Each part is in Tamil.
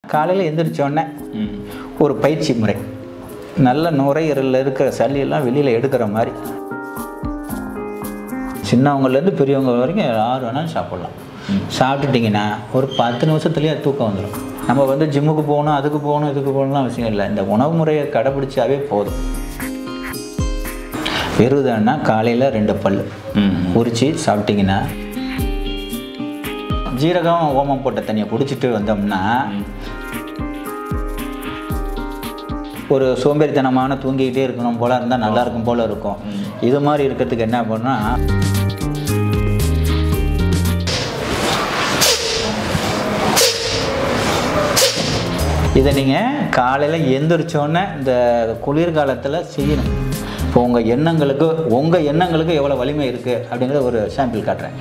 காலையில் எந்திரிச்சோடனே ம் ஒரு பயிற்சி முறை நல்ல நுரையீரலில் இருக்கிற சளியெல்லாம் வெளியில் எடுக்கிற மாதிரி சின்னவங்கலேருந்து பெரியவங்க வரைக்கும் யார் வேணாலும் சாப்பிட்லாம் சாப்பிட்டுட்டிங்கன்னா ஒரு பத்து நிமிஷத்துலேயே தூக்கம் வந்துடும் நம்ம வந்து ஜிம்முக்கு போகணும் அதுக்கு போகணும் இதுக்கு போகணும்லாம் அவசியம் இல்லை இந்த உணவு முறையை கடைப்பிடிச்சாவே போதும் வெறுதான்னா காலையில் ரெண்டு பல் ம் உரித்து சாப்பிட்டிங்கன்னா ஜீரகம் ஓமம் போட்ட தண்ணியை குடிச்சிட்டு வந்தோம்னா ஒரு சோம்பேறித்தனமான தூங்கிக்கிட்டே இருக்கணும் போல இருந்தால் நல்லா இருக்கும் போல இருக்கும் இது மாதிரி இருக்கிறதுக்கு என்ன பண்ணால் இதை நீங்கள் காலையில் எந்திரிச்சோன்னே இந்த குளிர்காலத்தில் செய்யணும் இப்போ உங்கள் எண்ணங்களுக்கு உங்கள் எண்ணங்களுக்கு எவ்வளோ வலிமை இருக்குது அப்படிங்கிற ஒரு சாம்பிள் காட்டுறேன்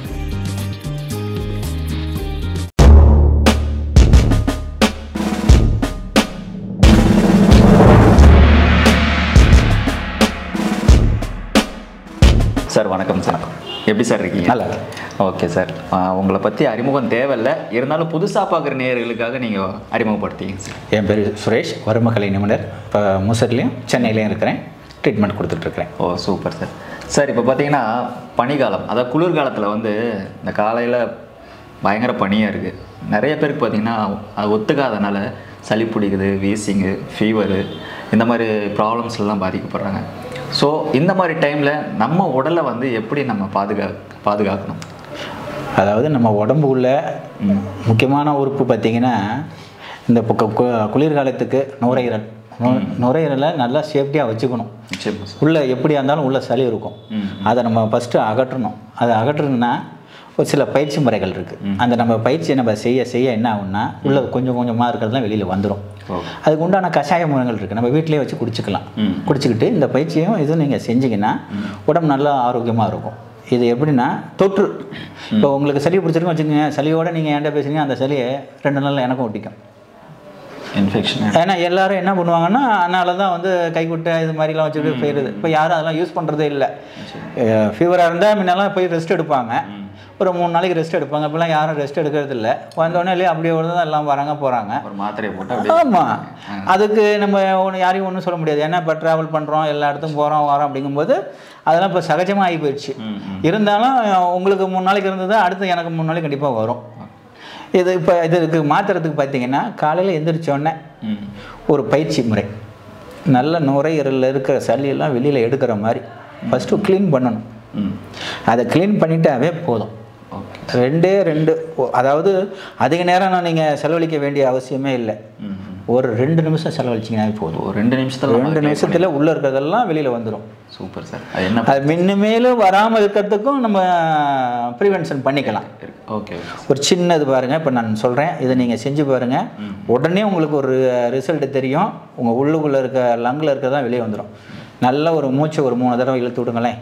சார் வணக்கம் சார் எப்படி சார் இருக்கீங்க நல்லா இருக்கு. ஓகே சார் ஆ, உங்களை பற்றி அறிமுகம் தேவையில்லை இருந்தாலும் புதுசாக பார்க்குற நேயர்களுக்காக நீங்கள் அறிமுகப்படுத்திங்க சார் என் பேர் சுரேஷ் வருமக்கலை நிபுணர் இப்போ முசர்லேயும் சென்னையிலையும் இருக்கிறேன் ட்ரீட்மெண்ட் கொடுத்துட்ருக்குறேன் ஓ சூப்பர் சார் சார் இப்போ பார்த்தீங்கன்னா பனிக்காலம் அதாவது குளிர்காலத்தில் வந்து இந்த காலையில் பயங்கர பனியாக இருக்குது நிறைய பேருக்கு பார்த்தீங்கன்னா அது ஒத்துக்காதனால சளி பிடிக்குது வீசிங்கு ஃபீவரு இந்த மாதிரி ப்ராப்ளம்ஸ்லாம் பாதிக்கப்படுறாங்க ஸோ இந்த மாதிரி டைமில் நம்ம உடலை வந்து எப்படி நம்ம பாதுகா பாதுகாக்கணும் அதாவது நம்ம உடம்பு உள்ள முக்கியமான உறுப்பு பார்த்திங்கன்னா இந்த இப்போ கு- கு- குளிர்காலத்துக்கு நுரையீரல் நு- நுரையீரலை நல்லா சேஃப்டியாக வச்சுக்கணும் நிச்சயமா சார் உள்ளே எப்படியா இருந்தாலும் உள்ள சளி இருக்கும் ம். அதை நம்ம ஃபஸ்ட்டு அகற்றணும் அதை அகற்றணும்னா ஒரு சில பயிற்சி முறைகள் இருக்குது அந்த நம்ம பயிற்சியை நம்ம செய்ய செய்ய என்ன ஆகும்னா உள்ள கொஞ்சம் கொஞ்சமாக இருக்கிறதுலாம் வெளியில் வந்துடும் ஓ அதுக்கு உண்டான கஷாய முறைகள் இருக்குது நம்ம வீட்டிலேயே வச்சு குடிச்சிக்கலாம் ம். குடிச்சிக்கிட்டு இந்த பயிற்சியும் இதுவும் நீங்கள் செஞ்சீங்கன்னா உடம்பு நல்லா ஆரோக்கியமாக இருக்கும் இது எப்படின்னா தொற்று இப்போ உங்களுக்கு சளி பிடிச்சிருக்கும் வச்சுக்கோங்க சளியோட நீங்கள் ஏன்டா பேசுறீங்க அந்த சளியை ரெண்டு நாளில் எனக்கும் ஒட்டிக்கும் இன்ஃபெக்ஷன் ஏன்னா எல்லாரும் என்ன பண்ணுவாங்கன்னா அதனால தான் வந்து கைக்குட்டை இது மாதிரிலாம் வச்சுட்டு போயிடுது இப்போ யாரும் அதெல்லாம் யூஸ் பண்ணுறதே இல்லை ஃபீவராக இருந்தால் முன்னெல்லாம் போய் ரெஸ்ட் எடுப்பாங்க ஒரு மூணு நாளைக்கு ரெஸ்ட் எடுப்பாங்க இப்போலாம் யாரும் ரெஸ்ட் எடுக்கிறது இல்லை வந்தோடனே இல்லையா அப்படியே தான் எல்லாம் வராங்க போகிறாங்க ஒரு மாத்திரையை போட்டு அப்படியே ஆமாம் அதுக்கு நம்ம ஒன்று யாரையும் ஒன்றும் சொல்ல முடியாது ஏன்னா இப்போ ட்ராவல் பண்ணுறோம் எல்லா இடத்துக்கும் போகிறோம் வரோம் அப்படிங்கும்போது அதெல்லாம் இப்போ சகஜமாக ஆகி போயிடுச்சு ம், ம். இருந்தாலும் உங்களுக்கு மூணு நாளைக்கு இருந்தது அடுத்து எனக்கு மூணு நாளைக்கு கண்டிப்பாக வரும் இது இப்போ இதுக்கு மாற்றுறதுக்கு பார்த்தீங்கன்னா காலையில் எந்திரிச்சோடனே ம் ஒரு பயிற்சி முறை நல்ல நுரையீரலில் இருக்கிற சளியெல்லாம் வெளியில் எடுக்கிற மாதிரி ஃபஸ்ட்டு க்ளீன் பண்ணணும் ம் அதை க்ளீன் பண்ணிட்டாவே போதும் ஓகே ரெண்டே ரெண்டு ஓ- அதாவது அதிக நேரம் நீங்கள் செலவழிக்க வேண்டிய அவசியமே இல்லை ம் ம். ஒரு ரெண்டு நிமிஷம் செலவழிச்சிங்கனாவே போதும் ஒரு ரெண்டு நிமிஷத்தில் ரெண்டு நிமிஷத்தில் உள்ளே இருக்கிறதெல்லாம் வெளியில் வந்துடும் சூப்பர் சார் அது என்ன அது மின்னுமேலும் வராமல் இருக்கிறதுக்கும் நம்ம ப்ரிவென்ஷன் பண்ணிக்கலாம் ஓகே ஒரு சின்னது பாருங்கள் இப்போ நான் சொல்கிறேன் இதை நீங்கள் செஞ்சு பாருங்கள் உடனே உங்களுக்கு ஒரு ரிசல்ட் தெரியும் உங்கள் உள்ளுக்குள்ளே இருக்க லங்கில் இருக்கிறதான் வெளியே வந்துடும் நல்ல ஒரு மூச்சு ஒரு மூணு தடவை இழுத்து விடுங்களேன்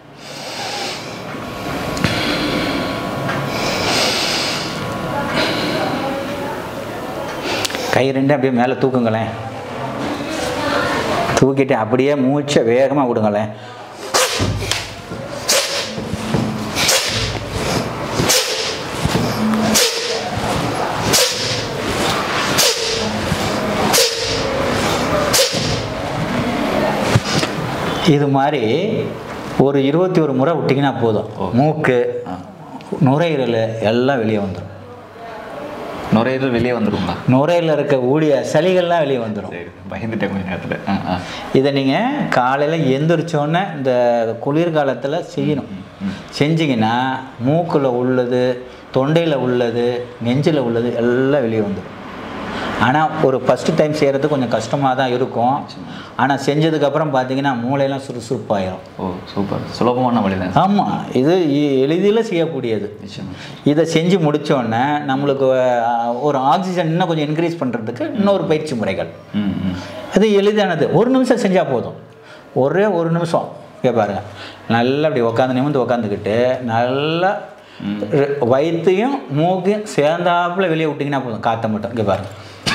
கை ரெண்டு அப்படியே மேலே தூக்குங்களேன் தூக்கிட்டு அப்படியே மூச்சை வேகமாக விடுங்களேன் இது மாதிரி ஒரு இருபத்தி ஒரு முறை விட்டிங்கன்னா போதும் மூக்கு நுரையீரல் எல்லாம் வெளியே வந்துடும் நுரையீரல் வெளியே வந்துருங்களா நுரையில் இருக்க ஊடிய சளிகள்லாம் வெளியே வந்துடும் சரி பயந்துட்டேன் கொஞ்ச நேரத்தில் ஆ ஆ இதை நீங்கள் காலையில் எந்திரிச்சோன்னே இந்த குளிர்காலத்தில் செய்யணும் செஞ்சீங்கன்னா மூக்கில் உள்ளது தொண்டையில் உள்ளது நெஞ்சில் உள்ளது எல்லாம் வெளியே வந்துடும் ஆனால் ஒரு ஃபஸ்ட்டு டைம் செய்கிறது கொஞ்சம் கஷ்டமாக தான் இருக்கும் ஆனால் செஞ்சதுக்கப்புறம் பார்த்தீங்கன்னா மூளையெல்லாம் சுறுசுறுப்பாயிரும் ஓ சூப்பர் சுலபமான வழி தான் ஆமாம் இது எ- எளிதில் செய்யக்கூடியது நிச்சயமா இதை செஞ்சு முடித்தோடனே நம்மளுக்கு அஹ், ஒரு ஆக்சிஜன் இன்னும் கொஞ்சம் இன்க்ரீஸ் பண்ணுறதுக்கு இன்னொரு பயிற்சி முறைகள் ம் ம் அது எளிதானது ஒரு நிமிஷம் செஞ்சால் போதும் ஒரே ஒரு நிமிஷம் இங்கே பாருங்க நல்லா அப்படி உட்காந்து நிமிந்து உட்காந்துக்கிட்டு நல்லா ரெ- வயிற்றையும் மூக்கையும் சேர்ந்தாப்புல வெளியே விட்டிங்கன்னா போதும் காற்றை மட்டும் இங்கே பாருங்க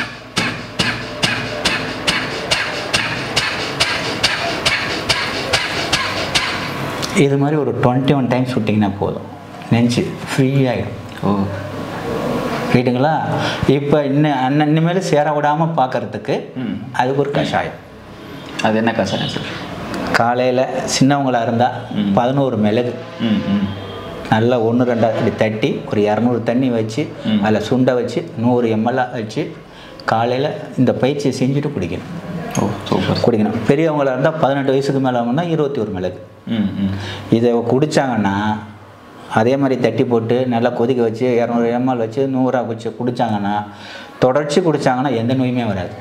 இது மாதிரி ஒரு டுவெண்ட்டி ஒன் டைம்ஸ் விட்டிங்கன்னா போதும் நெஞ்சு ஃப்ரீ ஆகிடும் ஓ ரைட்டுங்களா இப்போ இன்னும் அண்ணன் இனிமேல் சேர விடாமல் பார்க்கறதுக்கு ம் அதுக்கு ஒரு கஷாயம் அது என்ன கஷாயம் சார் காலையில் சின்னவங்களாக இருந்தால் ம். பதினோரு மிளகு ம் ம் நல்லா ஒன்று ரெண்டா இப்படி தட்டி ஒரு இரநூறு தண்ணி வச்சு ம். அதில் சுண்டை வச்சு நூறு எம்எல்ஏ வச்சு காலையில் இந்த பயிற்சியை செஞ்சுட்டு குடிக்கணும் ஓ சூப்பர் குடிக்கணும் பெரியவங்களாக இருந்தால் பதினெட்டு வயசுக்கு மேலே ஆகும்னா இருபத்தி ஒரு மிளகு ம் ம் இதை குடித்தாங்கன்னா அதே மாதிரி தட்டி போட்டு நல்லா கொதிக்க வச்சு இரநூறு எம்எல் வச்சு நூறாக வச்சு குடித்தாங்கன்னா தொடர்ச்சி குடித்தாங்கன்னா எந்த நோயுமே வராது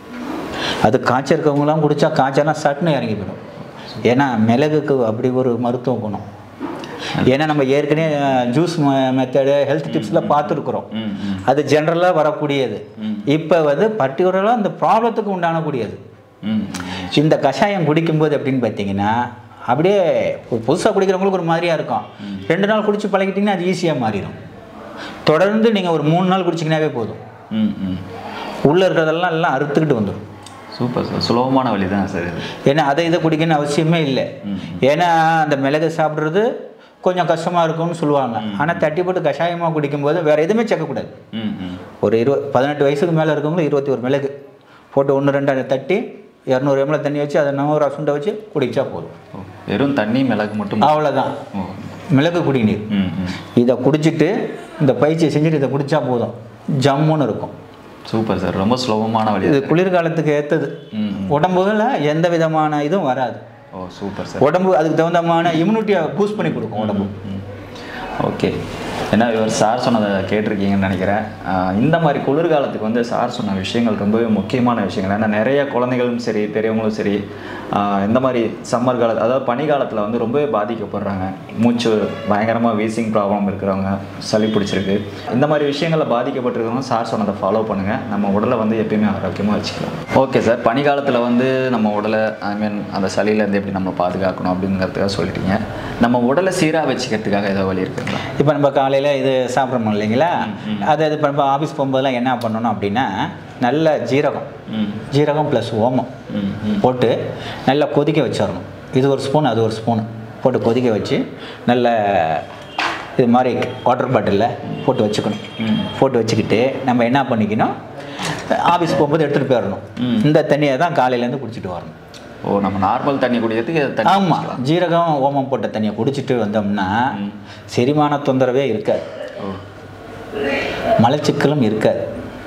அது காய்ச்சல் இருக்கவங்களாம் குடித்தா காய்ச்சலாம் சட்டுன்னு இறங்கி போயிடும் ஏன்னா மிளகுக்கு அப்படி ஒரு மருத்துவ குணம் ஏன்னா நம்ம ஏற்கனவே ஜூஸ் மெத்தடு ஹெல்த் டிப்ஸில் பார்த்துருக்குறோம் ம் ம் அது ஜென்ரலாக வரக்கூடியது ம். இப்போ வந்து பர்டிகுலராக அந்த ப்ராப்ளத்துக்கு உண்டானக்கூடியது ம் இந்த கஷாயம் குடிக்கும்போது எப்படின்னு பார்த்தீங்கன்னா அப்படியே ஒரு புதுசாக குடிக்கிறவங்களுக்கு ஒரு மாதிரியாக இருக்கும் ரெண்டு நாள் குடிச்சு பழகிட்டிங்கன்னா அது ஈஸியாக மாறிடும் தொடர்ந்து நீங்கள் ஒரு மூணு நாள் குடிச்சிங்கனாவே போதும் ம் ம் உள்ளே இருக்கிறதெல்லாம் எல்லாம் அறுத்துக்கிட்டு வந்துடும் சூப்பர் சார் சுலபமான வழி தான் சார் இது ஏன்னா அதை இதை குடிக்கணும்னு அவசியமே இல்லை ம். ஏன்னா அந்த மிளகு சாப்பிட்றது கொஞ்சம் கஷ்டமாக இருக்கும்னு சொல்லுவாங்க ஆனால் தட்டி போட்டு கஷாயமாக குடிக்கும்போது வேறு எதுவுமே சேர்க்கக்கூடாது ம் ம் ஒரு இருப பதினெட்டு வயசுக்கு மேலே இருக்கவங்களும் இருபத்தி ஒரு மிளகு போட்டு ஒன்று ரெண்டு அதை தட்டி இரநூறு எம்எல் தண்ணி வச்சு அதை நூறு சுண்டை வச்சு குடிச்சா போதும் ஓ வெறும் தண்ணி மிளகு மட்டும் அவ்வளோதான் ஓ மிளகு குடிநீர் ம் ம் இதை குடிச்சிட்டு இந்த பயிற்சியை செஞ்சுட்டு இதை குடிச்சா போதும் ஜம்முன்னு இருக்கும் சூப்பர் சார் ரொம்ப சுலபமான வழி இது குளிர்காலத்துக்கு ஏற்றது ம் ம். உடம்புல எந்த விதமான இதுவும் வராது ஓ சூப்பர் சார் உடம்பு அதுக்கு தகுந்தமான இம்யூனிட்டியை பூஸ்ட் பண்ணி கொடுக்கும் உடம்பு ஓகே ஏன்னா இவர் சார் சொன்னதை கேட்டிருக்கீங்கன்னு நினைக்கிறேன் ஆஹ் இந்த மாதிரி குளிர்காலத்துக்கு வந்து சார் சொன்ன விஷயங்கள் ரொம்பவே முக்கியமான விஷயங்கள் ஏன்னா நிறைய குழந்தைகளும் சரி பெரியவங்களும் சரி ஆஹ் இந்த மாதிரி சம்மர் காலத்து அதாவது பனிக்காலத்தில் வந்து ரொம்பவே பாதிக்கப்படுறாங்க மூச்சு பயங்கரமாக வீசிங் ப்ராப்ளம் இருக்கிறவங்க சளி பிடிச்சிருக்கு இந்த மாதிரி விஷயங்களில் பாதிக்கப்பட்டிருக்கவங்க சார் சொன்னதை ஃபாலோ பண்ணுங்கள் நம்ம உடலை வந்து எப்பயுமே ஆரோக்கியமாக வச்சுக்கலாம் ஓகே சார் பனிக்காலத்தில் வந்து நம்ம உடலை ஐ மீன் அந்த சளியிலேருந்து எப்படி நம்ம பாதுகாக்கணும் அப்படிங்கிறதுக்காக சொல்லிட்டீங்க நம்ம உடலை சீராக வச்சுக்கிறதுக்காக ஏதோ வழி இருக்குங்களா இப்போ நம்ம காலையில் இது சாப்பிட்றோம் இல்லைங்களா அது இது இப்போ நம்ம ஆஃபீஸ் போகும்போதெல்லாம் என்ன பண்ணணும் அப்படின்னா நல்ல ஜீரகம் ம் ஜீரகம் ப்ளஸ் ஓமம் ம் ம் போட்டு நல்லா கொதிக்க வச்சிடணும் இது ஒரு ஸ்பூன் அது ஒரு ஸ்பூன் போட்டு கொதிக்க வச்சு நல்ல இது மாதிரி வாட்டர் பாட்டிலில் போட்டு வச்சுக்கணும் ம். போட்டு வச்சுக்கிட்டு நம்ம என்ன பண்ணிக்கணும் ஆஃபீஸ் போகும்போது எடுத்துகிட்டு போயிடணும் ம். இந்த தண்ணியை தான் காலையிலேருந்து குடிச்சிட்டு வரணும் ஓ நம்ம நார்மல் தண்ணி குடிக்கிறதுக்கு இது தண்ணி ஆமாம் ஜீரகம் ஓமம் போட்ட தண்ணியை குடிச்சிட்டு வந்தோம்னா செரிமான தொந்தரவே இருக்காது ஓ மலச்சிக்கலும் இருக்காது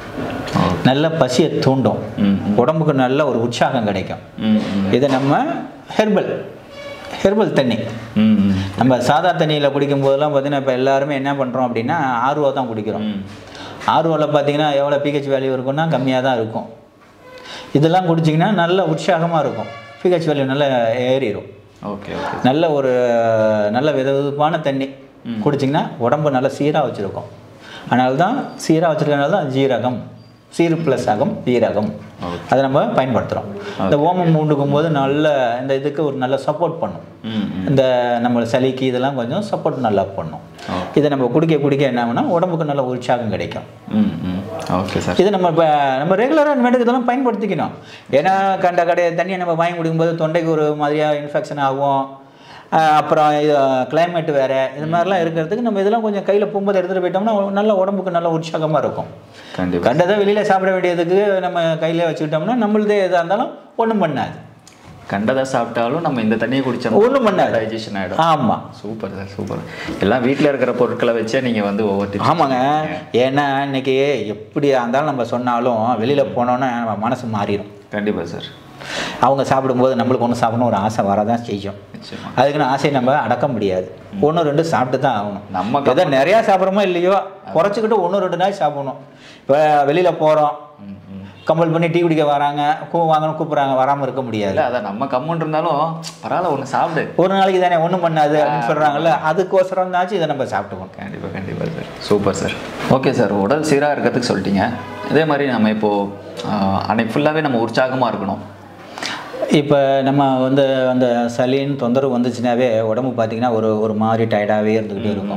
ஓ நல்ல பசியை தூண்டும் ம் ம். உடம்புக்கு நல்ல ஒரு உற்சாகம் கிடைக்கும் ம் ம் இதை நம்ம ஹெர்பல் ஹெர்பல் தண்ணி ம் ம் நம்ம சாதா தண்ணியில் குடிக்கும் போதெல்லாம் பார்த்தீங்கன்னா இப்போ எல்லாருமே என்ன பண்ணுறோம் அப்படின்னா ஆர்வா தான் குடிக்கிறோம் ம் ஆர்வோவில் பார்த்தீங்கன்னா எவ்வளோ பிஹெச் வேல்யூ இருக்குன்னா கம்மியாக தான் இருக்கும் இதெல்லாம் குடிச்சிங்கன்னா நல்ல உற்சாகமாக இருக்கும் பிஹெச் வேல்யூ நல்லா ஏறிடும் ஓகே ஓகே நல்ல ஒரு நல்ல வித விதப்பான தண்ணி குடிச்சிங்கன்னா உடம்பு நல்லா சீராக வச்சுருக்கும் அதனால தான் சீராக வச்சுருக்கனால தான் ஜீரகம் சீர் ப்ளஸ் அகம் ஜீரகம் Okay. அதை நம்ம பயன்படுத்துகிறோம் இந்த ஓமம் மூண்டுக்கும் போது நல்ல இந்த இதுக்கு ஒரு நல்ல சப்போர்ட் பண்ணும் ம் ம் இந்த நம்ம சளிக்கு இதெல்லாம் கொஞ்சம் சப்போர்ட் நல்லா பண்ணும் ஓ. இதை நம்ம குடிக்க குடிக்க என்ன ஆகும்னா உடம்புக்கு நல்ல உற்சாகம் கிடைக்கும் ம் ம் ஓகே சார் இது நம்ம இப்போ நம்ம ரெகுலராக இனிமேட்டுக்கு இதெல்லாம் பயன்படுத்திக்கணும் ஏன்னா கண்ட கடை தண்ணியை நம்ம வாங்கி குடிக்கும்போது தொண்டைக்கு ஒரு மாதிரியாக இன்ஃபெக்ஷன் ஆகும் ஆஹ் அப்புறம் இது கிளைமேட் வேறு இது மாதிரிலாம் இருக்கிறதுக்கு நம்ம இதெல்லாம் கொஞ்சம் கையில் போகும்போது எடுத்துகிட்டு போயிட்டோம்னா நல்ல உடம்புக்கு நல்ல உற்சாகமாக இருக்கும் கண்டிப்பாக கண்டதை வெளியில் சாப்பிட வேண்டியதுக்கு நம்ம கையில் வச்சுக்கிட்டோம்னா நம்மளதே எதாக இருந்தாலும் ஒன்றும் பண்ணாது கண்டதை சாப்பிட்டாலும் நம்ம இந்த தண்ணியை குடிச்சோம் ஒன்றும் பண்ணாது டைஜஷன் ஆகிடும் ஆமாம் சூப்பர் சார் சூப்பர் எல்லாம் வீட்டில் இருக்கிற பொருட்களை வச்சே நீங்கள் வந்து ஒவ்வொரு tips ஆமாங்க ஏன்னா இன்னைக்கு எப்படியா இருந்தாலும் நம்ம சொன்னாலும் வெளியில் போனோன்னா நம்ம மனசு மாறிடும் கண்டிப்பாக சார் அவங்க சாப்பிடும்போது நம்மளுக்கு ஒன்று சாப்பிடணும் ஒரு ஆசை வரதான் செய்யும் நிச்சயமா அதுக்குன்னு ஆசையை நம்ம அடக்க முடியாது ஒன்று ரெண்டு சாப்பிட்டு தான் ஆகணும் நம்ம எதோ நிறையா சாப்பிட்றோமோ இல்லையோ குறைச்சிக்கிட்டு ஒன்று ரெண்டு நாள் சாப்பிடணும் இப்போ வெளியில் போகிறோம் ம் ம் கம்பல் பண்ணி டீ குடிக்க வராங்க கூ வாங்கணும் கூப்பிட்றாங்க வராமல் இருக்க முடியாது இல்லை அதான் நம்ம கம்முன்னு இருந்தாலும் பரவாயில்ல ஒன்று சாப்பிடு ஒரு நாளைக்கு தானே ஒன்றும் பண்ணாது அப்படின்னு சொல்கிறாங்கல்ல அதுக்கோசரம் தாச்சும் இதை நம்ம சாப்பிட்டுக்கணும் கண்டிப்பாக கண்டிப்பாக sir super sir okay sir உடல் சீராக இருக்கிறதுக்கு சொல்லிட்டீங்க இதே மாதிரி நம்ம இப்போது அன்னைக்கு ஃபுல்லாகவே நம்ம உற்சாகமாக இருக்கணும் இப்போ நம்ம வந்து அந்த சளின்னு தொந்தரவு வந்துச்சுனாவே உடம்பு பார்த்திங்கன்னா ஒரு ஒரு மாதிரி டயர்டாகவே இருந்துக்கிட்டே இருக்கும்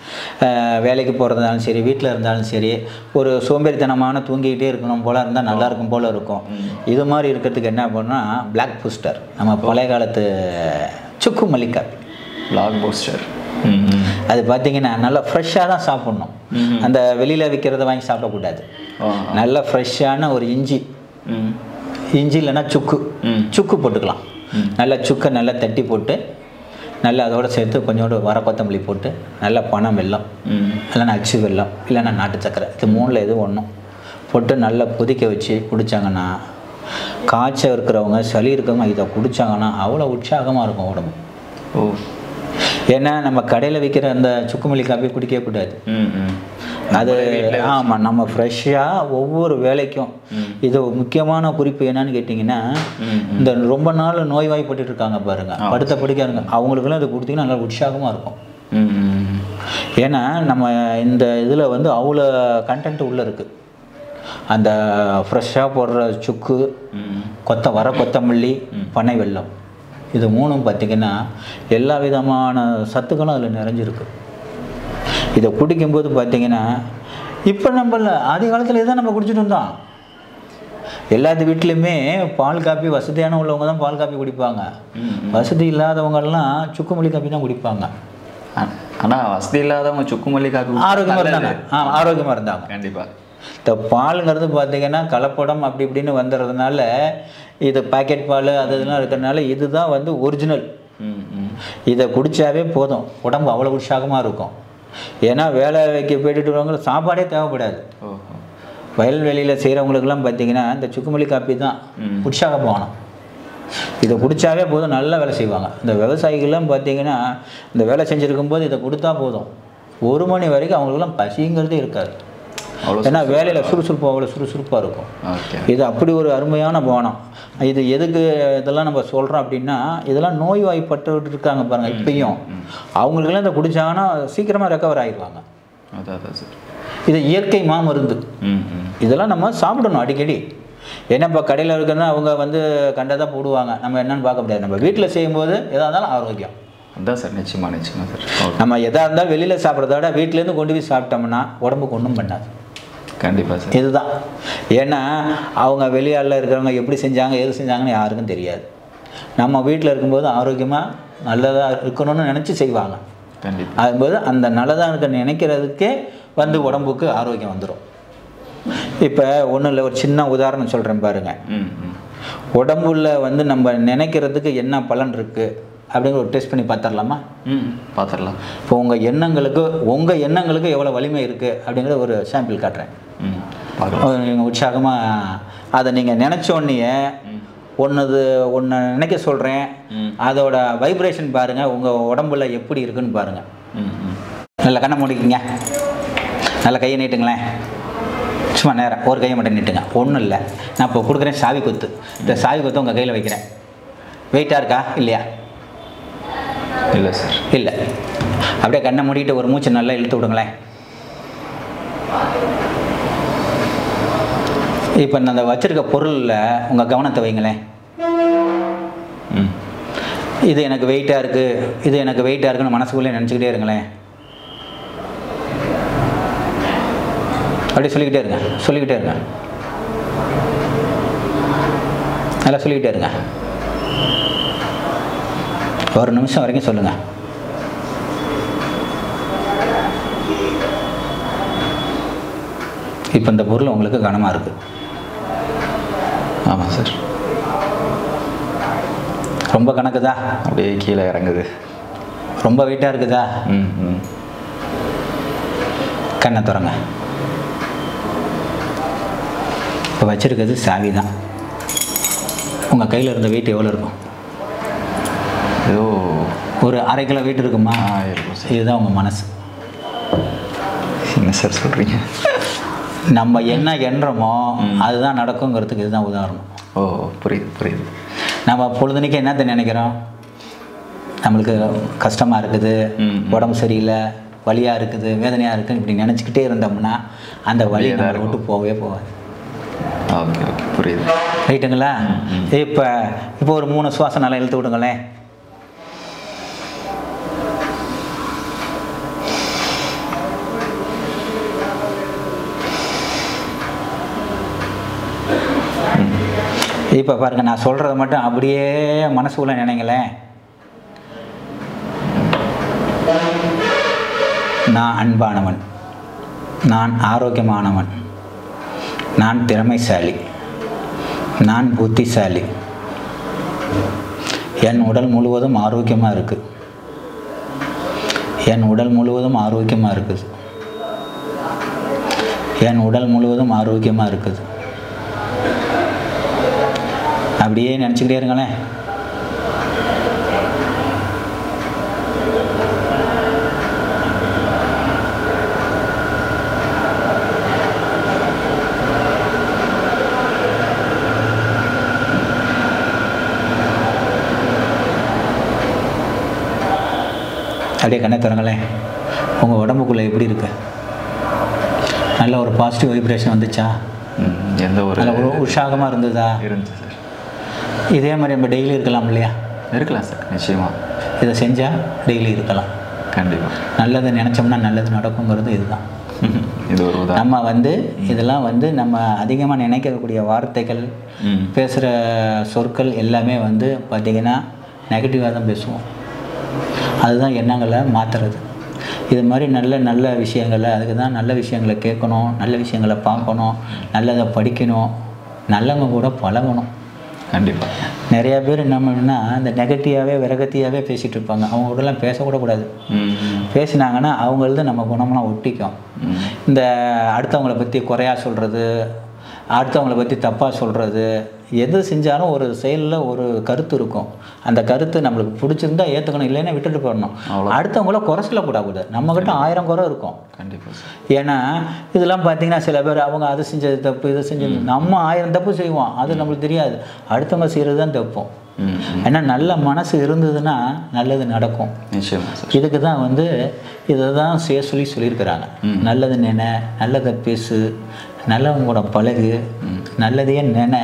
அஹ் வேலைக்கு போகிறதாலும் சரி வீட்டில் இருந்தாலும் சரி ஒரு சோம்பேறித்தனமான தூங்கிக்கிட்டே இருக்கணும் போல் இருந்தால் நல்லா இருக்கும் போல் இருக்கும் இது மாதிரி இருக்கிறதுக்கு என்ன பண்ணால் பிளாக் பூஸ்டர் நம்ம பழைய காலத்து சுக்கு மல்லிக்காய் லாக் போஸ்டர் ம் ம் அது பார்த்தீங்கன்னா நல்லா ஃப்ரெஷ்ஷாக தான் சாப்பிட்ணும் ம். அந்த வெளியில் விற்கிறத வாங்கி சாப்பிடக்கூடாது ஓ நல்ல ஃப்ரெஷ்ஷான ஒரு இஞ்சி ம் இஞ்சி இல்லைன்னா சுக்கு ம். சுக்கு போட்டுக்கலாம் நல்லா சுக்கை நல்லா தட்டி போட்டு நல்லா அதோட சேர்த்து கொஞ்சோண்டு வர கொத்தமல்லி போட்டு நல்லா பனம் வெல்லம் ம் இல்லைன்னா அச்சு வெல்லம் இல்லைன்னா நாட்டு சக்கரை இது மூணில் எது ஒன்றும் போட்டு நல்லா கொதிக்க வச்சு குடித்தாங்கன்னா காய்ச்சல் இருக்கிறவங்க சளி இருக்கிறவங்க இதை குடித்தாங்கன்னா அவ்வளோ உற்சாகமாக இருக்கும் உடம்பு ஓ ஏன்னா நம்ம கடையில் விற்கிற அந்த சுக்குமல்லி காப்பி குடிக்கவே கூடாது ம் ம் அது ஆமாம் நம்ம ஃப்ரெஷ்ஷாக ஒவ்வொரு வேலைக்கும் இது முக்கியமான குறிப்பு என்னன்னு கேட்டிங்கன்னா ம் இந்த ரொம்ப நாள் நோய்வாய்ப்பட்டு இருக்காங்க பாருங்க படுத்த படுக்காருங்க அவங்களுக்குலாம் இது கொடுத்தீங்கன்னா நல்லா உற்சாகமாக இருக்கும் ம் ம் ஏன்னா நம்ம இந்த இதில் வந்து அவ்வளோ கண்டென்ட் உள்ளே இருக்குது அந்த ஃப்ரெஷ்ஷாக போடுற சுக்கு ம் கொத்த வர கொத்தமல்லி பனை வெல்லம் இது மூணும் பார்த்திங்கன்னா எல்லா விதமான சத்துக்களும் அதில் நிறைஞ்சிருக்கு இதை குடிக்கும்போது பார்த்தீங்கன்னா இப்போ நம்மள ஆதி காலத்தில் இதான் நம்ம குடிச்சிட்டு இருந்தோம் எல்லாத்து வீட்லேயுமே பால் காப்பி வசதியான உள்ளவங்க தான் பால் காப்பி குடிப்பாங்க வசதி இல்லாதவங்கெல்லாம் சுக்குமல்லி காப்பி தான் குடிப்பாங்க ஆ- ஆனா வசதி இல்லாதவங்க சுக்குமல்லி காப்பி ஆரோக்கியமாக இருந்தாங்க ஆ ஆரோக்கியமாக இருந்தாங்க கண்டிப்பா இந்த பாலுங்கிறது பார்த்தீங்கன்னா கலப்படம் அப்படி இப்படின்னு வந்துடுறதுனால இது பாக்கெட் பால் அது இதெல்லாம் இருக்கிறதுனால இதுதான் வந்து ஒரிஜினல் ம் ம் இதை குடித்தாவே போதும் உடம்பு அவ்வளோ உற்சாகமாக இருக்கும் ஏன்னா வேலை வைக்க போயிட்டு வரவங்க சாப்பாடே தேவைப்படாது ஓஹோ வயல்வெளியில் செய்கிறவங்களுக்குலாம் பார்த்தீங்கன்னா இந்த சுக்குமல்லி காப்பி தான் ம். உற்சாக போகணும் இதை குடித்தாவே போதும் நல்லா வேலை செய்வாங்க இந்த விவசாயிகள்லாம் பார்த்தீங்கன்னா இந்த வேலை செஞ்சுருக்கும்போது இதை கொடுத்தா போதும் ஒரு மணி வரைக்கும் அவங்களுக்குலாம் பசிங்கிறதே இருக்காது அவ்வளோ ஏன்னா வேலையில் சுறுசுறுப்பு அவ்வளோ சுறுசுறுப்பாக இருக்கும் ஓகே இது அப்படி ஒரு அருமையான பானம் இது எதுக்கு இதெல்லாம் நம்ம சொல்கிறோம் அப்படின்னா இதெல்லாம் நோய்வாய்ப்பட்டு இருக்காங்க பாருங்கள் இப்பயும் அவங்களுக்கெல்லாம் இதை குடிச்சாங்கன்னா சீக்கிரமாக ரெக்கவர் ஆயிடுவாங்க அதான் அதான் சார் இது இயற்கை மாமருந்து ம் ம் இதெல்லாம் நம்ம சாப்பிடணும் அடிக்கடி ஏன்னா இப்போ கடையில் இருக்குன்னா அவங்க வந்து கண்டதாக போடுவாங்க நம்ம என்னன்னு பார்க்க முடியாது நம்ம வீட்டில் செய்யும்போது எதாக இருந்தாலும் ஆரோக்கியம் அதான் சார் நிச்சயமா நிச்சயமா சார் ஓகே நம்ம எதாக இருந்தாலும் வெளியில் சாப்பிட்றத விட வீட்டிலேருந்து கொண்டு போய் சாப்பிட்டோம்னா உடம்புக்கு ஒன்றும் பண்ணாது கண்டிப்பா சார் இதுதான் ஏன்னா அவங்க வெளியாளில் இருக்கிறவங்க எப்படி செஞ்சாங்க எது செஞ்சாங்கன்னு யாருக்கும் தெரியாது நம்ம வீட்டில் இருக்கும்போது ஆரோக்கியமாக நல்லதாக இருக்கணும்னு நினச்சி செய்வாங்க கண்டிப்பா அதுபோது அந்த நல்லதாக இருக்க நினைக்கிறதுக்கே வந்து உடம்புக்கு ஆரோக்கியம் வந்துடும் இப்போ ஒன்றும் இல்லை ஒரு சின்ன உதாரணம் சொல்கிறேன் பாருங்கள் ம் ம் உடம்புல வந்து நம்ம நினைக்கிறதுக்கு என்ன பலன் இருக்குது அப்படிங்கிற ஒரு டெஸ்ட் பண்ணி பார்த்துடலாமா ம் பார்த்துடலாம் இப்போ உங்கள் எண்ணங்களுக்கு உங்கள் எண்ணங்களுக்கு எவ்வளோ வலிமை இருக்குது அப்படிங்கிற ஒரு சாம்பிள் காட்டுறேன் ம் பார்க்கலாம் நீங்கள் உற்சாகமாக அதை நீங்கள் நினச்சோடனே ஒன்றுது ஒன்று நினைக்க சொல்கிறேன் ம். அதோட வைப்ரேஷன் பாருங்கள் உங்கள் உடம்புல எப்படி இருக்குன்னு பாருங்கள் ம் ம் நல்ல கண்ணை மூடிக்கிங்க நல்ல கையை நீட்டுங்களேன் சும்மா நேரம் ஒரு கையை மட்டும் நீட்டுங்க ஒன்றும் இல்லை நான் இப்போ கொடுக்குறேன் சாவி கொத்து இந்த சாவி கொத்து உங்கள் கையில் வைக்கிறேன் வெயிட்டாக இருக்கா இல்லையா இல்லை சார் இல்லை அப்படியே கண்ணை மூடிட்டு ஒரு மூச்சு நல்லா இழுத்து விடுங்களேன் இப்போ நான் அந்த வச்சிருக்க பொருளில் உங்கள் கவனத்தை வைங்களேன் ம் இது எனக்கு வெயிட்டாக இருக்குது இது எனக்கு வெயிட்டாக இருக்குன்னு மனசுக்குள்ளே நினச்சிக்கிட்டே இருங்களேன் அப்படியே சொல்லிக்கிட்டே இருங்க சொல்லிக்கிட்டே இருங்க நல்லா சொல்லிக்கிட்டே இருங்க ஒரு நிமிஷம் வரைக்கும் சொல்லுங்கள் இப்போ இந்த பொருள் உங்களுக்கு கனமாக இருக்குது ஆமாம் சார் ரொம்ப கணக்குதா அப்படியே கீழே இறங்குது ரொம்ப வெயிட்டாக இருக்குதா ம் ம் கண்ணை திறங்க இப்போ வச்சிருக்கிறது சாவி தான் உங்கள் கையில் இருந்த வெயிட் எவ்வளோ இருக்கும் ஏதோ ஒரு அரை கிலோ வெயிட் இருக்குமா ஆ இருக்கும் சார் இதுதான் உங்கள் மனசு என்ன சார் சொல்கிறீங்க நம்ம என்ன எண்ணுறோமோ அதுதான் நடக்குங்கிறதுக்கு இதுதான் உதாரணம் ஓ புரியுது புரியுது நம்ம பொழுதுனிக்கு என்னத்தை நினைக்கிறோம் நம்மளுக்கு கஷ்டமாக இருக்குது ம். உடம்பு சரியில்லை வலியாக இருக்குது வேதனையாக இருக்குன்னு இப்படி நினச்சிக்கிட்டே இருந்தோம்னா அந்த வலி அப்படியே தான் நம்மளை விட்டு போகவே போகாது ஓகே ஓகே புரியுது ரைட்டுங்களா இப்போ இப்போ ஒரு மூணு சுவாசம் நல்லா இழுத்து விடுங்களேன் இப்போ பாருங்க நான் சொல்கிறத மட்டும் அப்படியே மனசுக்குள்ளே நினைங்களேன் நான் அன்பானவன் நான் ஆரோக்கியமானவன் நான் திறமைசாலி நான் புத்திசாலி என் உடல் முழுவதும் ஆரோக்கியமாக இருக்குது என் உடல் முழுவதும் ஆரோக்கியமாக இருக்குது என் உடல் முழுவதும் ஆரோக்கியமாக இருக்குது அப்படியே நினச்சிக்கிட்டே இருங்களேன் அப்படியே கண்ணை திறங்களேன் உங்கள் உடம்புக்குள்ளே எப்படி இருக்கு நல்ல ஒரு பாசிட்டிவ் வைப்ரேஷன் வந்துச்சா ம், எந்த ஒரு நல்ல ஒரு உற்சாகமாக இருந்ததா இருந்துச்சு சார் இதே மாதிரி நம்ம டெய்லி இருக்கலாம் இல்லையா இருக்கலாம் சார் நிச்சயமா இதை செஞ்சால் டெய்லி இருக்கலாம் கண்டிப்பாக நல்லது நினச்சோம்னா நல்லது நடக்குங்கிறது இதுதான் இது ஒரு உதாரணம் நம்ம வந்து இதெல்லாம் வந்து நம்ம அதிகமாக நினைக்கக்கூடிய வார்த்தைகள் ம் பேசுகிற சொற்கள் எல்லாமே வந்து பார்த்திங்கன்னா நெகட்டிவாக தான் பேசுவோம் அதுதான் எண்ணங்களை மாற்றுறது இது மாதிரி நல்ல நல்ல விஷயங்களை அதுக்கு தான் நல்ல விஷயங்களை கேட்கணும் நல்ல விஷயங்களை பார்க்கணும் நல்லதை படிக்கணும் நல்லவங்க கூட பழகணும் கண்டிப்பாக நிறையா பேர் என்ன பண்ணுன்னா இந்த நெகட்டிவாகவே விரகத்தியாகவே பேசிகிட்டு இருப்பாங்க அவங்க கூடலாம் பேசக்கூட கூடாது ம் ம், பேசினாங்கன்னா அவங்களது நம்ம குணம்லாம் ஒட்டிக்கும் ம் இந்த அடுத்தவங்கள பற்றி குறையா சொல்கிறது அடுத்தவங்கள பற்றி தப்பாக சொல்கிறது எது செஞ்சாலும் ஒரு செயலில் ஒரு கருத்து இருக்கும் அந்த கருத்து நம்மளுக்கு பிடிச்சிருந்தா ஏற்றுக்கணும் இல்லைன்னா விட்டுட்டு போடணும் அவ்வளோ. அடுத்தவங்கள குறை சொல்லக்கூடாது நம்மக்கிட்ட ஆயிரம் குறை இருக்கும் கண்டிப்பாக சார் ஏன்னா இதெல்லாம் பார்த்தீங்கன்னா சில பேர் அவங்க அது செஞ்சது தப்பு இது செஞ்சது நம்ம ஆயிரம் தப்பு செய்வோம் அது நம்மளுக்கு தெரியாது அடுத்தவங்க செய்கிறது தான் தப்போம் ம் ம். ஏன்னா நல்ல மனசு இருந்ததுன்னா நல்லது நடக்கும் நிச்சயமா சார் இதுக்கு தான் வந்து இதை தான் செய்ய சொல்லி சொல்லியிருக்கிறாங்க நல்லது நினை நல்லதை பேசு நல்லவங்க கூட பழகு நல்லதையே நினை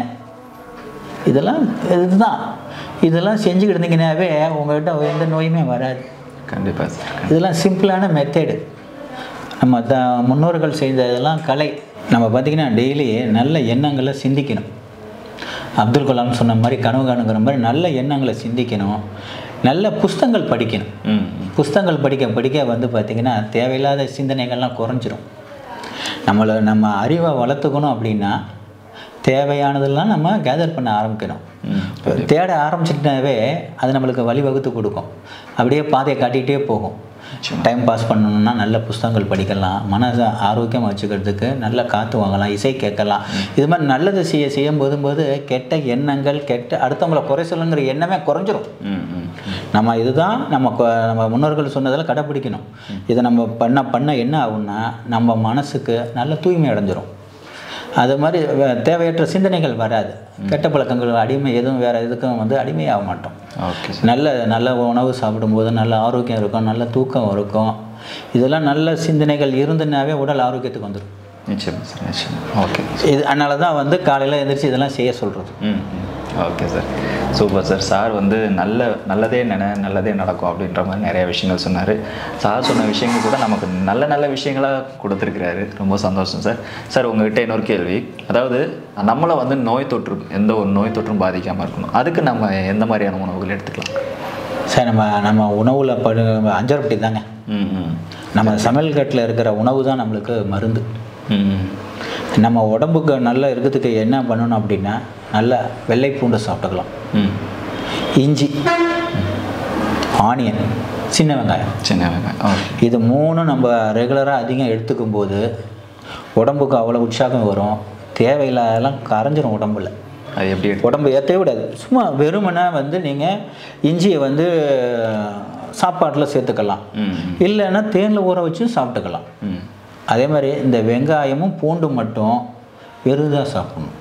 இதெல்லாம் இதுதான் இதெல்லாம் செஞ்சுக்கிட்டு இருந்தீங்கன்னாவே உங்கள்கிட்ட எந்த நோயுமே வராது கண்டிப்பாக சார் இதெல்லாம் சிம்பிளான மெத்தேடு நம்ம த முன்னோர்கள் செய்த இதெல்லாம் கலை நம்ம பார்த்திங்கன்னா டெய்லி நல்ல எண்ணங்களை சிந்திக்கணும் அப்துல் கலாம் சொன்ன மாதிரி கனவு காணுங்கிற மாதிரி நல்ல எண்ணங்களை சிந்திக்கணும் நல்ல புஸ்தங்கள் படிக்கணும் ம் ம். புஸ்தகங்கள் படிக்க படிக்க வந்து பார்த்திங்கன்னா தேவையில்லாத சிந்தனைகள்லாம் குறைஞ்சிரும் நம்மளை நம்ம அறிவை வளர்த்துக்கணும் அப்படின்னா தேவையானதெல்லாம் நம்ம கேதர் பண்ண ஆரம்பிக்கணும் ம் தேட ஆரம்பிச்சிட்டாவே அது நம்மளுக்கு வழிவகுத்து கொடுக்கும் அப்படியே பாதையை காட்டிகிட்டே போகும் டைம் பாஸ் பண்ணணும்னா நல்ல புஸ்தகங்கள் படிக்கலாம் மனதை ஆரோக்கியமாக வச்சுக்கிறதுக்கு நல்ல காற்று வாங்கலாம் இசை கேட்கலாம் இது மாதிரி நல்லது செய்ய செய்யும் போதும்போது கெட்ட எண்ணங்கள் கெட்ட அடுத்தவங்கள குறை சொல்லுங்கிற எண்ணமே குறைஞ்சிரும் ம் ம் நம்ம இதுதான் நம்ம கொ- நம்ம முன்னோர்கள் சொன்னதெல்லாம் கடைப்பிடிக்கணும் இதை நம்ம பண்ண பண்ண என்ன ஆகும்னா நம்ம மனசுக்கு நல்ல தூய்மை அடைஞ்சிரும் அது மாதிரி வே- தேவையற்ற சிந்தனைகள் வராது கெட்ட பழக்கங்கள் அடிமை எதுவும் வேறு எதுக்கும் வந்து அடிமையாக மாட்டோம் ஓகே சார் நல்ல நல்ல உணவு சாப்பிடும்போது நல்ல ஆரோக்கியம் இருக்கும் நல்ல தூக்கம் இருக்கும் இதெல்லாம் நல்ல சிந்தனைகள் இருந்துனாவே உடல் ஆரோக்கியத்துக்கு வந்துடும் நிச்சயமா சார் நிச்சயமா ஓகே இது அதனால தான் வந்து காலையில் எழுந்திரிச்சு இதெல்லாம் செய்ய சொல்கிறது ம் ம். Okay sir super sir sir வந்து நல்ல நல்லதே நினை நல்லதே நடக்கும் அப்படின்ற மாதிரி நிறைய விஷயங்கள் சொன்னார் சார் சொன்ன விஷயங்கள் கூட நமக்கு நல்ல நல்ல விஷயங்களாக கொடுத்துருக்கிறாரு ரொம்ப சந்தோஷம் சார் சார் உங்ககிட்ட இன்னொரு கேள்வி அதாவது நம்மளை வந்து நோய் தொற்று எந்த ஒரு நோய் தொற்றும் பாதிக்காமல் இருக்கணும் அதுக்கு நம்ம எந்த மாதிரியான உணவுகள் எடுத்துக்கலாம் சார் நம்ம நம்ம உணவில் படு அஞ்சரப்பட்டி தாங்க ம் ம் நம்ம சமையல் கட்டில் இருக்கிற உணவு தான் நம்மளுக்கு மருந்து ம் ம். நம்ம உடம்புக்கு நல்லா இருக்கிறதுக்கு என்ன பண்ணணும் அப்படின்னா நல்ல வெள்ளை பூண்டை சாப்பிட்டுக்கலாம் ம் இஞ்சி ஆனியன் சின்ன வெங்காயம் சின்ன வெங்காயம் ஓகே இது மூணும் நம்ம ரெகுலராக அதிகம் எடுத்துக்கும் போது உடம்புக்கு அவ்வளோ உற்சாகம் வரும் தேவையில்லாதெல்லாம் கரைஞ்சிரும் உடம்புல அது எப்படி எடுத்து உடம்பு ஏற்றவே விடாது சும்மா வெறுமனே வந்து நீங்கள் இஞ்சியை வந்து சாப்பாட்டில் சேர்த்துக்கலாம் ம் இல்லைன்னா தேனில் ஊற வச்சு சாப்பிட்டுக்கலாம் ம் அதே மாதிரி இந்த வெங்காயமும் பூண்டும் மட்டும் வெறுதாக சாப்பிடணும்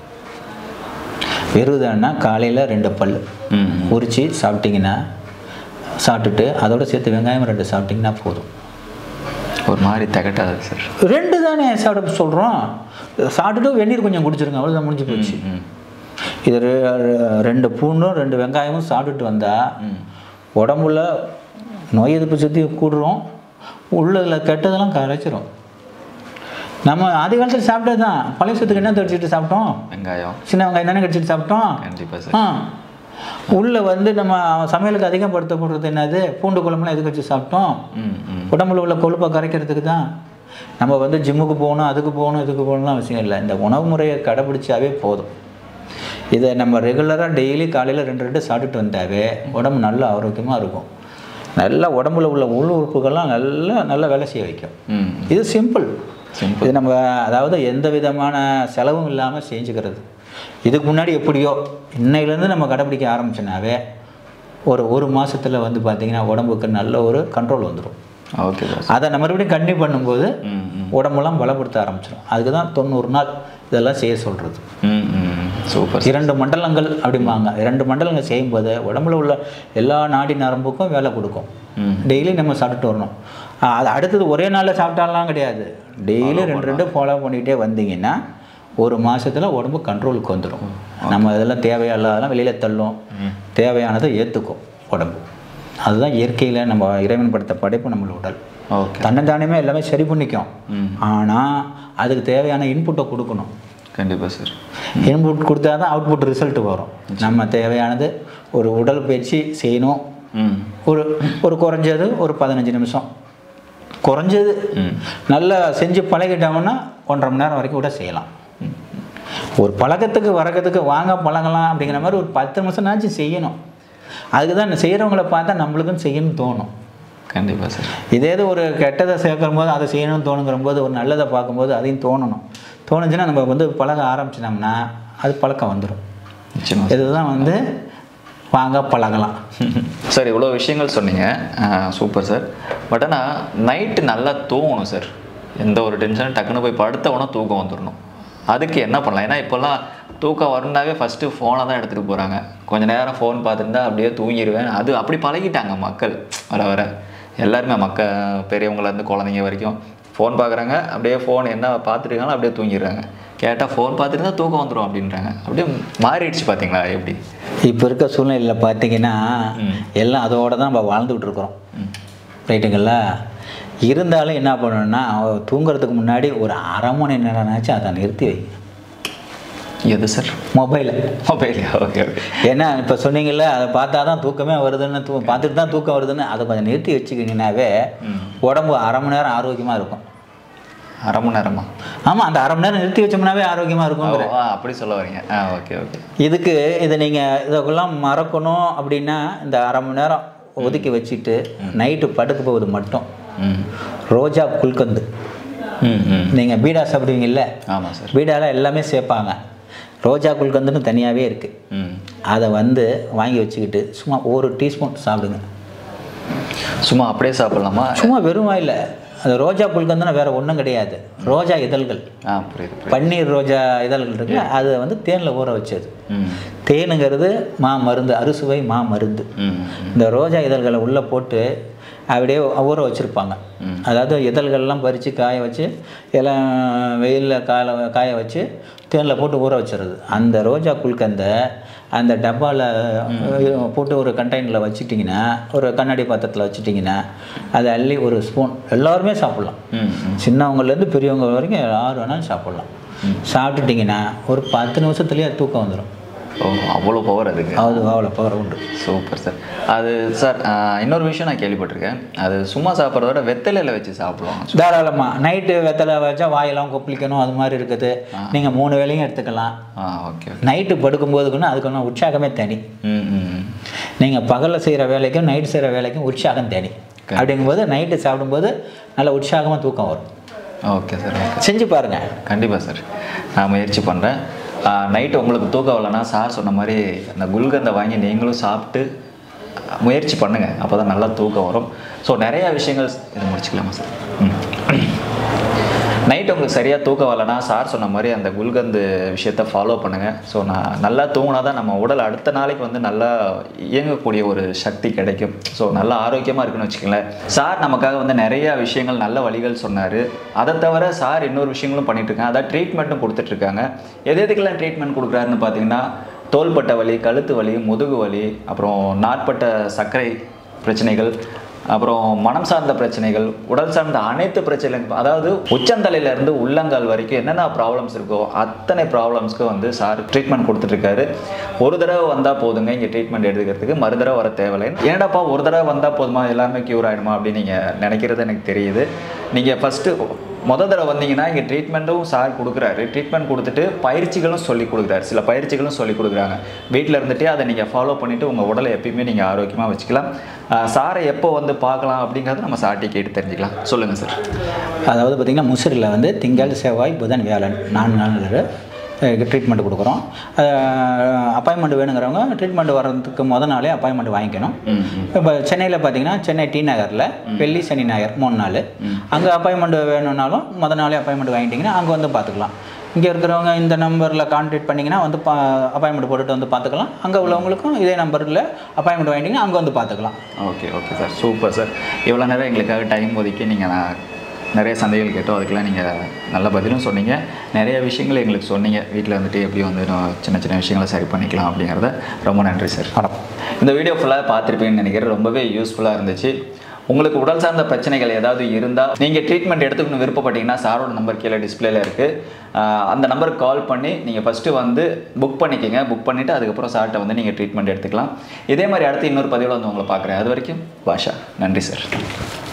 வெறுதான்னா காலையில் ரெண்டு பல் ம் உரித்து சாப்பிட்டிங்கன்னா சாப்பிட்டுட்டு அதோட சேர்த்து வெங்காயம் ரெண்டு சாப்பிட்டிங்கன்னா போதும் ஒரு மாதிரி திகட்டாது சார் ரெண்டு தானே சாப்பிட சொல்கிறோம் சாப்பிட்டுட்டு வெந்நீர் கொஞ்சம் குடிச்சிருங்க அவ்வளோதான் முடிஞ்சு போச்சு ம் இது ரெ- ரெ- ரெண்டு பூண்டும் ரெண்டு வெங்காயமும் சாப்பிட்டுட்டு வந்தால் ம் உடம்புல நோய் எதிர்ப்பு சக்தி கூடுறோம் உள்ளதில் கெட்டதெல்லாம் கரைச்சிரும் நம்ம ஆதி காலத்தில் சாப்பிட்டது தான் பழைய சொத்துக்கு என்ன தடிச்சிட்டு சாப்பிட்டோம் வெங்காயம் சின்ன வெங்காயம் தானே கடிச்சிட்டு சாப்பிட்டோம் கண்டிப்பாக சார் ஆ உள்ளே வந்து நம்ம சமையலுக்கு அதிகப்படுத்தப்படுறது என்னது பூண்டு குழம்புலாம் எதுக்கு வச்சு சாப்பிட்டோம் ம் ம் உடம்புல உள்ள கொழுப்பை கரைக்கிறதுக்கு தான் நம்ம வந்து ஜிம்முக்கு போகணும் அதுக்கு போகணும் இதுக்கு போகணும்லாம் அவசியம் இல்லை இந்த உணவு முறையை கடைபிடிச்சாவே போதும் இதை நம்ம ரெகுலராக டெய்லி காலையில் ரெண்டு ரெண்டு சாப்பிட்டுட்டு வந்தாவே உடம்பு நல்ல ஆரோக்கியமாக இருக்கும் நல்லா உடம்புல உள்ள உள் உறுப்புகள்லாம் நல்லா நல்லா வேலை செய்ய வைக்கும் ம் இது சிம்பிள் Simple. இது நம்ம அதாவது எந்த விதமான செலவும் இல்லாமல் செஞ்சுக்கிறது இதுக்கு முன்னாடி எப்படியோ இன்னையிலேருந்து நம்ம கடைப்பிடிக்க ஆரம்பிச்சோனாவே ஒரு ஒரு மாசத்துல வந்து பார்த்திங்கன்னா உடம்புக்கு நல்ல ஒரு கண்ட்ரோல் வந்துடும் ஓகே பாஸ் அதை நம்ம மறுபடியும் கண்டினியூ பண்ணும்போது ம் ம் உடம்பெல்லாம் பலப்படுத்த ஆரம்பிச்சிடும் அதுக்கு தான் தொண்ணூறு நாள் இதெல்லாம் செய்ய சொல்கிறது ம் ம் சூப்பர் இரண்டு மண்டலங்கள் அப்படிம்பாங்க இரண்டு மண்டலங்கள் செய்யும்போது உடம்புல உள்ள எல்லா நாடி நரம்புக்கும் வேலை கொடுக்கும் ம் டெய்லி நம்ம சாப்பிட்டுட்டு வரணும் ஆஹ் அது அடுத்தது ஒரே நாளில் சாப்பிட்டாலாம் கிடையாது டெய்லி ரெண்டு ரெண்டு ஃபாலோ பண்ணிகிட்டே வந்தீங்கன்னா ஒரு மாசத்துல உடம்பு கண்ட்ரோலுக்கு வந்துடும் நம்ம இதெல்லாம் தேவையில்லாதெல்லாம் வெளியில் தள்ளும் தேவையானதை ஏற்றுக்கும் உடம்பு அதுதான் இயற்கையில் நம்ம இறைவன் படுத்த படைப்பு நம்மளோட உடல் ஓகே தன்னந்தானமே எல்லாமே சரி பண்ணிக்கும் ம் ஆனால் அதுக்கு தேவையான இன்புட்டை கொடுக்கணும் கண்டிப்பாக சார் இன்புட் கொடுத்தா தான் அவுட்புட் ரிசல்ட் வரும் நம்ம தேவையானது ஒரு உடல் பயிற்சி செய்யணும் ம் ஒரு ஒரு குறைஞ்சது ஒரு பதினஞ்சு நிமிஷம் குறைஞ்சது ம் நல்லா செஞ்சு பழகிட்டோம்னா ஒன்றரை மணி நேரம் வரைக்கும் கூட செய்யலாம் ஒரு பழக்கத்துக்கு வரக்கத்துக்கு வாங்க பழகலாம் அப்படிங்கிற மாதிரி ஒரு பத்து நிமிஷம்னாச்சும் செய்யணும் அதுக்கு தான் செய்கிறவங்கள பார்த்தா நம்மளுக்கும் செய்யணும்னு தோணும் கண்டிப்பாக சார் இதே இது ஒரு கெட்டதை சேர்க்கும் போது அதை செய்யணும்னு தோணுங்கிற போது ஒரு நல்லதை பார்க்கும்போது அதையும் தோணணும் தோணுச்சுன்னா நம்ம வந்து பழக ஆரம்பிச்சிட்டோம்னா அது பழக்கம் வந்துடும் நிச்சயமா இதுதான் வந்து வாங்க பழகலாம் சார் இவ்வளோ விஷயங்கள் சொன்னீங்க சூப்பர் சார் பட் ஆனால் நைட்டு நல்லா தூங்கணும் சார் எந்த ஒரு டென்ஷனும் டக்குன்னு போய் படுத்த உடனே தூக்கம் வந்துடணும் அதுக்கு என்ன பண்ணலாம் ஏன்னா இப்போல்லாம் தூக்கம் வரணுனாவே ஃபஸ்ட்டு ஃபோனை தான் எடுத்துகிட்டு போகிறாங்க கொஞ்ச நேரம் ஃபோன் பார்த்துருந்தா அப்படியே தூங்கிடுவேன் அது அப்படி பழகிட்டாங்க மக்கள் வர வர எல்லாருமே மக்க பெரியவங்கலேருந்து குழந்தைங்க வரைக்கும் ஃபோன் பார்க்குறாங்க அப்படியே ஃபோன் என்ன பார்த்துட்டு இருக்காங்களோ அப்படியே தூங்கிடுறாங்க கேட்டால் ஃபோன் பார்த்துட்டு இருந்தால் தூக்கம் வந்துடும் அப்படின்றாங்க அப்படியே மாறிடுச்சு பார்த்தீங்களா எப்படி இப்போ இருக்க சூழ்நிலையில் பார்த்தீங்கன்னா எல்லாம் அதோட தான் நம்ம வாழ்ந்துக்கிட்டு இருக்கிறோம் ரைட்டுங்களா இருந்தாலும் என்ன பண்ணணும்னா அவ தூங்குறதுக்கு முன்னாடி ஒரு அரை மணி நேரம்னாச்சும் அதை நிறுத்தி வைங்க எது சார் மொபைலை மொபைல் ஓகே ஓகே ஏன்னா இப்போ சொன்னீங்கல்ல அதை பார்த்தா தான் தூக்கமே வருதுன்னு தூ பார்த்துட்டு தான் தூக்கம் வருதுன்னு அதை கொஞ்சம் நிறுத்தி வச்சுக்கிங்கனாவே உடம்பு அரை மணி நேரம் ஆரோக்கியமாக இருக்கும் அரை மணி நேரமா ஆமாம் அந்த அரை மணி நேரம் நிறுத்தி வச்சோம்னாவே ஆரோக்கியமாக ஓ, இருக்குங்கிற ஆ, அப்படி சொல்ல வரீங்க ஆ ஓகே ஓகே இதுக்கு இதை நீங்கள் இதெல்லாம் மறக்கணும் அப்படின்னா இந்த அரை மணி நேரம் ஒதுக்கி வச்சுட்டு நைட்டு படுக்க போவது மட்டும் ம் ரோஜா குல்கந்து ம் ம் நீங்கள் பீடா சாப்பிடுவீங்கல்ல ஆமாம் சார் பீடால எல்லாமே சேர்ப்பாங்க ரோஜா குல்கந்துன்னு தனியாகவே இருக்குது ம் அதை வந்து வாங்கி வச்சுக்கிட்டு சும்மா ஒரு டீஸ்பூன் சாப்பிடுங்க சும்மா அப்படியே சாப்பிட்லாமா சும்மா வெறும் வாயில் அது ரோஜா குல்கந்துன்னா வேற ஒன்றும் கிடையாது ரோஜா இதழ்கள் ஆ புரியுது புரியுது பன்னீர் ரோஜா இதழ்கள் இருக்கு அதை வந்து தேனில் ஊற வச்சது ம் தேனுங்கிறது மா மருந்து அறுசுவை மா மருந்து ம் இந்த ரோஜா இதழ்களை உள்ளே போட்டு அப்படியே ஊற வச்சுருப்பாங்க அதாவது இதழ்கள்லாம் பறித்து காய வச்சு எல்லாம் வெயிலில் காய காய வச்சு தேனில் போட்டு ஊற வச்சுறது அந்த ரோஜா குல்கந்தை அந்த டப்பாவில் போட்டு ஒரு கண்டெய்னரில் வச்சுட்டிங்கன்னா ஒரு கண்ணாடி பாத்திரத்தில் வச்சுட்டிங்கன்னா அதை அள்ளி ஒரு ஸ்பூன் எல்லாருமே சாப்பிட்லாம் ம் ம் சின்னவங்கலேருந்து பெரியவங்க வரைக்கும் யார் வேணாலும் சாப்பிட்லாம் சாப்பிட்டுட்டிங்கன்னா ஒரு பத்து நிமிஷத்துலேயே தூக்கம் வந்துடும் ஓ அவ்வளோ பவர் அதுக்கு அது அவ்வளோ பவர் உண்டு சூப்பர் சார் அது சார் ஆ, இன்னொரு விஷயம் நான் கேள்விப்பட்டிருக்கேன் அது சும்மா சாப்பிட்றத விட வெத்தலையில் வச்சு சாப்பிடுவாங்க தாராளமாக நைட்டு வெத்தலை வச்சா வாயெல்லாம் கொப்பளிக்கணும் அது மாதிரி இருக்குது நீங்கள் மூணு வேளையும் எடுத்துக்கலாம் ஆ ஓகே ஓகே நைட்டு படுக்கும்போதுக்குன்னு அதுக்கு உற்சாகமே தனி ம் ம் ம். நீங்கள் பகலில் செய்கிற வேலைக்கும் நைட்டு செய்கிற வேலைக்கும் உற்சாகம் தனி அப்படிங்கும்போது நைட்டு சாப்பிடும்போது நல்ல உற்சாகமாக தூக்கம் வரும் ஓகே சார் ஓகே செஞ்சு பாருங்கள் கண்டிப்பாக சார் நான் முயற்சி பண்ணுறேன் நைட்டு உங்களுக்கு தூக்கம் வரலன்னா சார் சொன்ன மாதிரி அந்த குல்கந்தை வாங்கி நீங்களும் சாப்பிட்டு முயற்சி பண்ணுங்கள் அப்போ தான் நல்லா தூக்கம் வரும் ஸோ நிறையா விஷயங்கள் இதை முடிச்சுக்கலாமா சார் ம் நைட் உங்களுக்கு சரியாக தூக்கம் வரலன்னா சார் சொன்ன மாதிரி அந்த குல்கந்து விஷயத்தை ஃபாலோ பண்ணுங்கள் ஸோ நான் நல்லா தூங்கினா தான் நம்ம உடல் அடுத்த நாளைக்கு வந்து நல்லா இயங்கக்கூடிய ஒரு சக்தி கிடைக்கும் ஸோ நல்லா ஆரோக்கியமாக இருக்குன்னு வச்சுக்கோங்களேன் சார் நமக்காக வந்து நிறைய விஷயங்கள் நல்ல வழிகள் சொன்னார் அதை தவிர சார் இன்னொரு விஷயங்களும் பண்ணிட்டு இருக்காங்க அதான் ட்ரீட்மெண்ட்டும் கொடுத்துட்ருக்காங்க எது எதுக்கெல்லாம் ட்ரீட்மெண்ட் கொடுக்குறாருன்னு பார்த்தீங்கன்னா தோள்பட்ட வலி கழுத்து வலி முதுகு வலி அப்புறம் நாட்பட்ட சர்க்கரை பிரச்சனைகள் அப்புறம் மனம் சார்ந்த பிரச்சனைகள் உடல் சார்ந்த அனைத்து பிரச்சனைகளும் அதாவது உச்சந்தலையில இருந்து உள்ளங்கால் வரைக்கும் என்னென்ன ப்ராப்ளம்ஸ் இருக்கோ அத்தனை ப்ராப்ளம்ஸ்க்கு வந்து சார் ட்ரீட்மெண்ட் கொடுத்துட்ருக்காரு ஒரு தடவை வந்தால் போதுங்க இங்கே ட்ரீட்மெண்ட் எடுத்துக்கிறதுக்கு மறு தடவை வர தேவையில்லை ஏன்னாப்பா ஒரு தடவை வந்தால் போதுமா எல்லாமே க்யூர் ஆகிடுமா அப்படின்னு நீங்கள் நினைக்கிறது எனக்கு தெரியுது நீங்கள் ஃபஸ்ட்டு முத தடவை வந்தீங்கன்னா இங்கே ட்ரீட்மெண்ட்டும் சார் கொடுக்குறாரு ட்ரீட்மெண்ட் கொடுத்துட்டு பயிற்சிகளும் சொல்லி கொடுக்குறாரு சில பயிற்சிகளும் சொல்லி கொடுக்குறாங்க வீட்டில் இருந்துட்டு அதை நீங்கள் ஃபாலோ பண்ணிவிட்டு உங்கள் உடலை எப்பயுமே நீங்கள் ஆரோக்கியமாக வச்சுக்கலாம் ஆஹ் சாரை எப்போ வந்து பார்க்கலாம் அப்படிங்கிறத நம்ம சார்ட்டி கேட்டு தெரிஞ்சுக்கலாம் சொல்லுங்கள் சார் அதாவது பார்த்திங்கன்னா முசிறியில் வந்து திங்கள் செவ்வாய் புதன் வியாழன் நாலு நாள் ட்ரீட்மெண்ட் கொடுக்குறோம் அப்பாயின்மெண்ட் வேணுங்கிறவங்க ட்ரீட்மெண்ட் வர்றதுக்கு முத நாளே அப்பாயின்மெண்ட் வாங்கிக்கணும் ம் இப்போ சென்னையில் பார்த்தீங்கன்னா சென்னை டி நகரில் வெள்ளி சனி ஞாயிறு மூணு நாள் அங்கே அப்பாயின்மெண்ட் வேணும்னாலும் முத நாளே அப்பாயின்மெண்ட் வாங்கிட்டிங்கன்னா அங்கே வந்து பார்த்துக்கலாம் இங்கே இருக்கிறவங்க இந்த நம்பரில் கான்டாக்ட் பண்ணிங்கன்னா வந்து பா அப்பாயின்மெண்ட் போட்டுட்டு வந்து பார்த்துக்கலாம் அங்கே உள்ளவங்களுக்கும் இதே நம்பரில் அப்பாயின்மெண்ட் வாங்கிட்டிங்கன்னா அங்கே வந்து பார்த்துக்கலாம் okay okay sir super sir இவ்வளோ நேரம் எங்களுக்காக டைம் ஒதுக்கி நீங்கள் நான் நிறைய சந்தேகங்கள் கேட்டோம் அதுக்கெல்லாம் நீங்கள் நல்ல பதிலும் சொன்னீங்க நிறைய விஷயங்கள் எங்களுக்கு சொன்னீங்க வீட்டில் வந்துட்டு எப்படி வந்து நான் சின்ன சின்ன விஷயங்களை சரி பண்ணிக்கலாம் அப்படிங்கிறத ரொம்ப நன்றி சார் வணக்கம் இந்த வீடியோ ஃபுல்லாக பார்த்துருப்பீங்கன்னு நினைக்கிறேன் ரொம்பவே யூஸ்ஃபுல்லாக இருந்துச்சு உங்களுக்கு உடல் சார்ந்த பிரச்சனைகள் ஏதாவது இருந்தால் நீங்கள் ட்ரீட்மெண்ட் எடுத்துக்கணும் விருப்பப்பட்டீங்கன்னா சாரோட நம்பர் கீழே டிஸ்பிளேல இருக்குது அந்த நம்பருக்கு கால் பண்ணி நீங்கள் ஃபஸ்ட்டு வந்து புக் பண்ணிக்கோங்க புக் பண்ணிவிட்டு அதுக்கப்புறம் சார்கிட்ட வந்து நீங்கள் ட்ரீட்மெண்ட் எடுத்துக்கலாம் இதே மாதிரி அடுத்து இன்னொரு பதிவில் வந்து உங்களை பார்க்குறேன் அது வரைக்கும் பாஷா நன்றி சார்